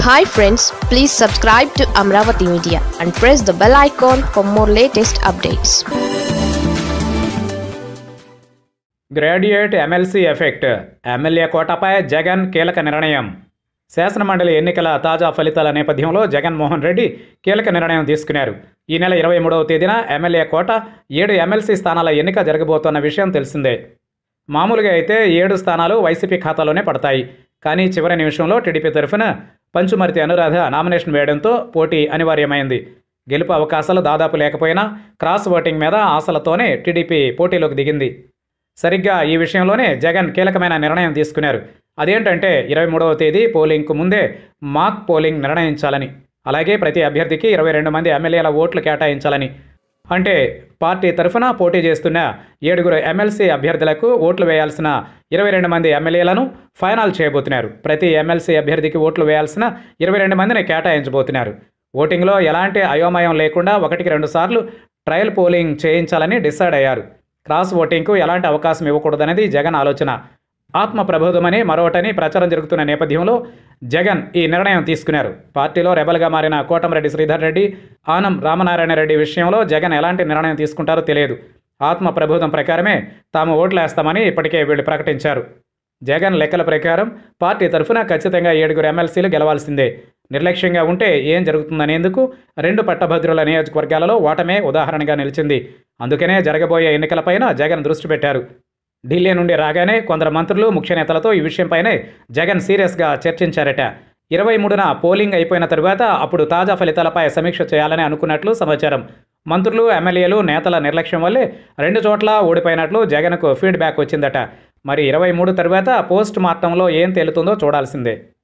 hi friends please subscribe to Amaravati media and press the bell icon for more latest updates graduate MLC effect MLA కోటపై జగన్ కీలక నిర్ణయం శాసనమండలి ఎన్నికల తాజా ఫలితాల నేపథ్యంలో జగన్మోహన్ రెడ్డి కీలక నిర్ణయం తీసుకున్నారు ఈ నెల ఇరవై మూడవ తేదీన ఎమ్మెల్యే కోట ఏడు ఎమ్మెల్సీ స్థానాల ఎన్నిక జరగబోతోన్న విషయం తెలిసిందే మామూలుగా అయితే ఏడు స్థానాలు వైసీపీ ఖాతాలోనే పడతాయి కానీ చివరి నిమిషంలో టీడీపీ తరఫున పంచుమర్తి అనురాధ నామినేషన్ వేయడంతో పోటీ అనివార్యమైంది గెలుపు అవకాశాలు దాదాపు లేకపోయినా క్రాస్ ఓటింగ్ మీద ఆశలతోనే టీడీపీ పోటీలోకి దిగింది సరిగ్గా ఈ విషయంలోనే జగన్ కీలకమైన నిర్ణయం తీసుకున్నారు అదేంటంటే ఇరవై మూడవ తేదీ పోలింగ్కు ముందే మాక్ పోలింగ్ నిర్ణయించాలని అలాగే ప్రతి అభ్యర్థికి ఇరవై రెండు మంది ఎమ్మెల్యేల ఓట్లు కేటాయించాలని అంటే పార్టీ తరఫున పోటీ చేస్తున్న ఏడుగురు ఎమ్మెల్సీ అభ్యర్థులకు ఓట్లు వేయాల్సిన ఇరవై రెండు మంది ఎమ్మెల్యేలను ఫైనల్ చేయబోతున్నారు ప్రతి ఎమ్మెల్సీ అభ్యర్థికి ఓట్లు వేయాల్సిన ఇరవై రెండు మందిని కేటాయించబోతున్నారు ఓటింగ్లో ఎలాంటి అయోమయం లేకుండా ఒకటికి రెండు సార్లు ట్రయల్ పోలింగ్ చేయించాలని డిసైడ్ అయ్యారు క్రాస్ ఓటింగ్కు ఎలాంటి అవకాశం ఇవ్వకూడదనేది జగన్ ఆలోచన ఆత్మ ప్రబోధమని మరొకటని ప్రచారం జరుగుతున్న నేపథ్యంలో జగన్ ఈ నిర్ణయం తీసుకున్నారు పార్టీలో రెబల్గా మారిన కోటమిరెడ్డి శ్రీధర్ రెడ్డి ఆనం రామనారాయణ రెడ్డి విషయంలో జగన్ ఎలాంటి నిర్ణయం తీసుకుంటారో తెలియదు ఆత్మ ప్రబోధం ప్రకారమే తాము ఓట్లేస్తామని ఇప్పటికే వీళ్ళు ప్రకటించారు జగన్ లెక్కల ప్రకారం పార్టీ తరఫున ఖచ్చితంగా ఏడుగురు ఎమ్మెల్సీలు గెలవాల్సిందే నిర్లక్ష్యంగా ఉంటే ఏం జరుగుతుందనేందుకు రెండు పట్టభద్రుల నియోజకవర్గాలలో ఓటమే ఉదాహరణగా నిలిచింది అందుకనే జరగబోయే ఎన్నికలపైన జగన్ దృష్టి పెట్టారు ఢిల్లీ నుండి రాగానే కొందరు మంత్రులు ముఖ్య నేతలతో ఈ విషయంపైనే జగన్ సీరియస్గా చర్చించారట ఇరవై మూడున పోలింగ్ అయిపోయిన తరువాత అప్పుడు తాజా ఫలితాలపై సమీక్ష చేయాలని అనుకున్నట్లు సమాచారం మంత్రులు ఎమ్మెల్యేలు నేతల నిర్లక్ష్యం వల్లే రెండు చోట్ల ఓడిపోయినట్లు జగన్కు ఫీడ్బ్యాక్ వచ్చిందట మరి ఇరవై మూడు తరువాత పోస్ట్ మార్టంలో ఏం తేలుతుందో చూడాల్సిందే